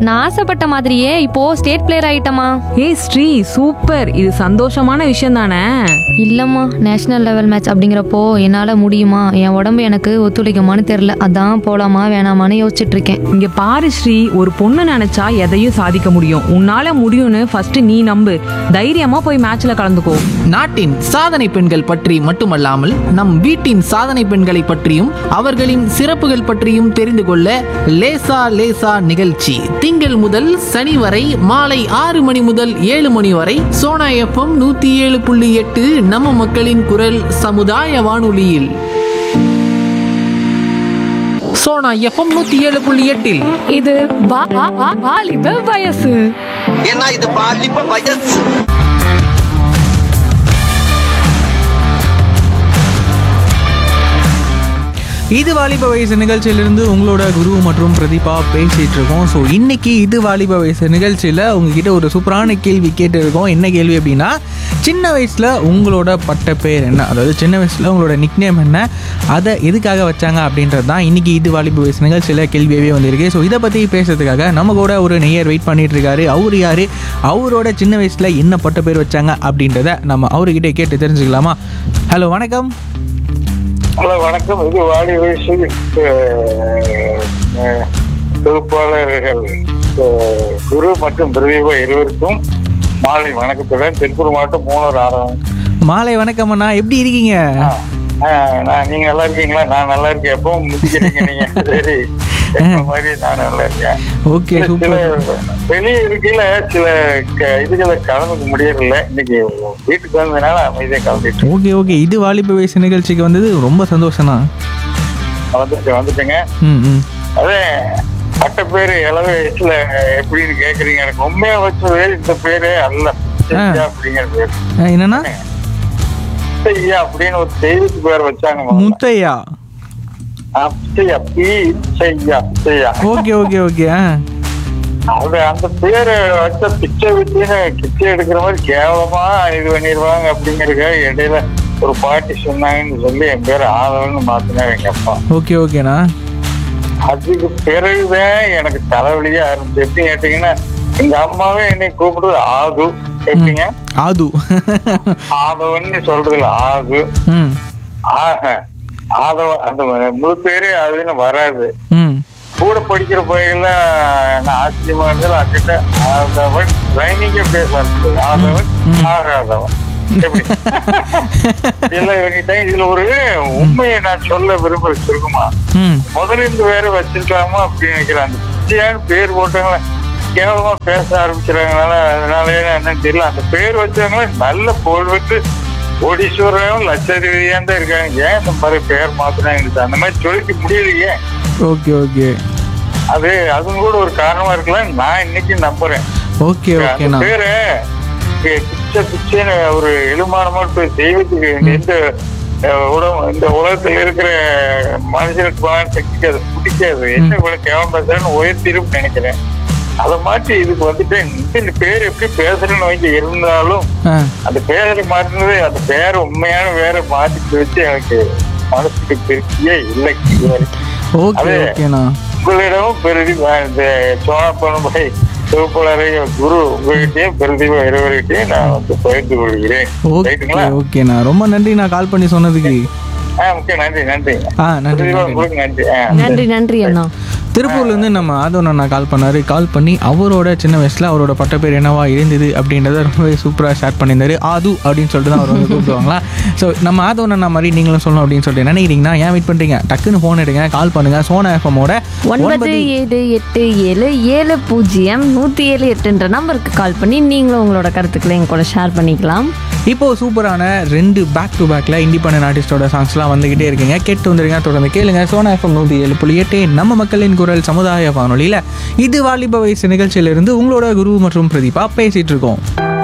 நான் ஆசைப்பட்ட மாதிரியே இப்போ ஸ்டேட் பிளேயர் ஆயிட்டமா ஏய் ஸ்ரீ சூப்பர் இது சந்தோஷமான விஷயம் தானே இல்லம்மா நேஷனல் லெவல் மேட்ச் அப்படிங்கிறப்போ என்னால முடியுமா என் உடம்பு எனக்கு ஒத்துழைக்குமான்னு தெரியல அதான் போலாமா வேணாமான்னு யோசிச்சுட்டு இருக்கேன் இங்க பாரு ஸ்ரீ ஒரு பொண்ணு நினைச்சா எதையும் சாதிக்க முடியும் உன்னால முடியும்னு ஃபர்ஸ்ட் நீ நம்பு தைரியமா போய் மேட்ச்ல கலந்துக்கோ நாட்டின் சாதனை பெண்கள் பற்றி மட்டுமல்லாமல் நம் வீட்டின் சாதனை பெண்களை பற்றியும் அவர்களின் சிறப்புகள் பற்றியும் தெரிந்து கொள்ள லேசா லேசா நிகழ்ச்சி திங்கள் முதல் சனி வரை மாலை ஆறு மணி முதல் ஏழு மணி வரை சோனா எஃப்எம் நூத்தி ஏழு புள்ளி எட்டு நம்ம மக்களின் குரல் சமுதாய வானொலியில் சோனா எஃப்எம் நூத்தி ஏழு புள்ளி எட்டில் இது வாலிப வயசு ஏன்னா இது பாலிப்ப வயசு இது வாலிப வயசு நிகழ்ச்சியிலிருந்து உங்களோட குரு மற்றும் பிரதீபா பேசிட்டு இருக்கோம் ஸோ இன்னைக்கு இது வாலிப வயசு நிகழ்ச்சியில் உங்ககிட்ட ஒரு சூப்பரான கேள்வி கேட்டு இருக்கோம் என்ன கேள்வி அப்படின்னா சின்ன வயசில் உங்களோட பட்ட பேர் என்ன அதாவது சின்ன வயசில் உங்களோட நிக்நேம் என்ன அதை எதுக்காக வச்சாங்க அப்படின்றது தான் இன்னைக்கு இது வாலிப வயசு நிகழ்ச்சியில் கேள்வியாகவே வந்திருக்கு ஸோ இதை பற்றி பேசுறதுக்காக நம்ம கூட ஒரு நெய்யர் வெயிட் பண்ணிட்டு இருக்காரு அவர் யாரு அவரோட சின்ன வயசில் என்ன பட்ட பேர் வச்சாங்க அப்படின்றத நம்ம அவர்கிட்ட கேட்டு தெரிஞ்சுக்கலாமா ஹலோ வணக்கம் ஹலோ வணக்கம் இது வாடி வயசு அஹ், அஹ், தொகுப்பாளர்கள் அஹ், குரு மற்றும் பிரதீபா இருவருக்கும் மாலை வணக்கத்துடன் திருப்பூர் மாவட்டம் மூணூர் ஆரம் மாலை வணக்கம் அண்ணா எப்படி இருக்கீங்க நான் நீங்க நல்லா இருக்கீங்களா நான் நல்லா இருக்கேன் எப்பவும் முடிக்கிறீங்க நீங்க சரி எப்ப மாதிரி நான் நல்லா இருக்கேன் ஓகே சில சூப்பர் வெளியே இருக்கையில சில க- இதுகளை கலந்துக்க முடியறதில்ல இன்னைக்கு வீட்டுக்கு வந்ததுனால அமைதியா கலந்துட்டு ஓகே ஓகே இது வாலிப வயசு நிகழ்ச்சிக்கு வந்தது ரொம்ப சந்தோஷம் தான் வந்துட்டு வந்துட்டேங்க ம் ம் அதே பட்ட பேரு இளவ வயசுல எப்படின்னு கேக்குறீங்க எனக்கு உண்மையா வச்ச பேரு இந்த பேரு அல்ல பிச்சையா அப்படிங்கிற பேரு அஹ், என்னண்ணா பிச்சையா அப்படின்னு ஒரு தெய்வத்து பேர் வச்சாங்க முதல்ல. முத்தையா ஆ, பிச்சையா பி Pichaiya Pichaiya okay okay okay ஆ அது அந்த பேரை வச்ச பிச்சை வித்தின்னு பிச்சை எடுக்கிற மாதிரி கேவலமா இது பண்ணிடுவாங்க அப்படிங்கறதுக்காக இடையில ஒரு பாட்டி சொன்னாங்கன்னு சொல்லி என் பேரை ஆதவன்னு மாத்தினார் எங்க அப்பா ஓகே ஓகேண்ணா அதுக்கு பிறகுதான் எனக்கு தலைவலியா இருந்துச்சு எப்படி கேட்டீங்கன்னா எங்க அம்மாவே என்னை கூப்பிடுறது ஆது எப்படிங்க ஆது ஆதவன்னு சொல்றதுல ஆது ம் ஆக ஆதவ அந்த முழு பேரே அதுன்னு வராது ம் கூட படிக்கிற பையன்ல நான் ஆச்சரியமா இருந்தாலும் அங்கிட்ட ஆதவன் ட்ரைனிங்க பேச ஆரம்பிச்சது ஆதவன் ஆகாதவன் எப்படி இதெல்லாம் இவங்கிட்ட இதுல ஒரு உண்மையை நான் சொல்ல விரும்புற இருக்குமா ம் முதல்ல இருந்து வேற வச்சிருக்கலாமா அப்படின்னு நினைக்கிறேன் அந்த பிச்சையான பேர் போட்டவங்கள கேவலமா பேச ஆரம்பிச்சிருக்கனால அதனால என்னன்னு தெரியல அந்த பேர் வச்சவங்கள நல்ல புகழ் விட்டு கோடீஸ்வரம் லட்சாதிபதியா தான் இருக்காங்க ஏன் இந்த மாதிரி பேர் மாத்தினாங்க அந்த மாதிரி சொல்லிக்க முடியலையே ஓகே ஓகே அது அதுவும் கூட ஒரு காரணமா இருக்கலாம் நான் இன்னைக்கு நம்புறேன் ஓகே அந்த ஓகேண்ணா பேரு பி- பிச்சை பிச்சைன்னு ஒரு எழுமானமா போய் தெய்வத்துக்கு இந்த அஹ், உலகம் இந்த உலகத்துல இருக்கிற மனுஷனுக்கு பலன் சக்திக்கு அது பிடிக்காது என்ன இவ்வளவு கேவலம் பேசுறேன்னு உயர்த்திரும் நினைக்கிறேன் அதை மாற்றி இதுக்கு வந்துட்டு இந்த பேர் எப்படி பேசுறேன்னு வைக்க இருந்தாலும் ஆ அந்த பேரை மாற்றினது அந்த பேரை உண்மையான பேரை மாற்றி வச்சு எனக்கு மனசுக்கு திருப்தியே இல்லை இதுவரைக்கும். ஓகே அது- ஓகேண்ணா உங்களிடமும் பெருதி இந்த சோழப்பணமுறை தொகுப்பாளரை குரு உங்ககிட்டயும் பிரதிபா இருவர்கிட்டயும் நான் வந்து பகிர்ந்து கொள்கிறேன் ஓகே ரைட்டுங்களா ஓகேண்ணா ரொம்ப நன்றி நான் கால் பண்ணி சொன்னதுக்கு ஆ முக்கிய நன்றி நன்றி ஆ நன்றி பிரதிபா நன்றி உங்களுக்கு நன்றி ஆ நன்றி நன்றி அண்ணா திருப்பூர்லேருந்து நம்ம ஆதவன் அண்ணா கால் பண்ணாரு கால் பண்ணி அவரோட சின்ன வயசில் அவரோட பட்ட பேர் என்னவா இருந்தது அப்படின்றத ரொம்பவே சூப்பராக ஷேர் பண்ணியிருந்தாரு ஆது அப்படின்னு சொல்லிட்டு தான் அவர் வந்து கூப்பிடுவாங்களா ஸோ நம்ம ஆதவன் அண்ணா மாதிரி நீங்களும் சொல்லணும் அப்படின்னு சொல்லிட்டு நினைக்கிறீங்கன்னா ஏன் வெயிட் பண்ணுறீங்க டக்குன்னு ஃபோன் எடுங்க கால் பண்ணுங்க சோனா எஃப்எம்மோட ஒன்பது ஏழு எட்டு ஏழு ஏழு பூஜ்ஜியம் நூற்றி ஏழு எட்டுன்ற நம்பருக்கு கால் பண்ணி நீங்களும் உங்களோட கருத்துக்களை எங்க கூட ஷேர் பண்ணிக்கலாம் இப்போ சூப்பரான ரெண்டு பேக் டு பேக்கில் இண்டிபெண்டன்ட் ஆர்டிஸ்டோட சாங்ஸ்லாம் வந்துகிட்டே இருக்குங்க கேட்டு வந்துருங்க தொடர்ந்து கேளுங்க சோனா எஃப்எம் நூற்றி ஏழு புள்ளி எட்டு நம்ம மக்களின் குரல் சமுதாய வானொலியில் இது வாலிப வயசு நிகழ்ச்சியிலிருந்து உங்களோட குரு மற்றும் பிரதீபா பேசிட்டு இருக்கோம்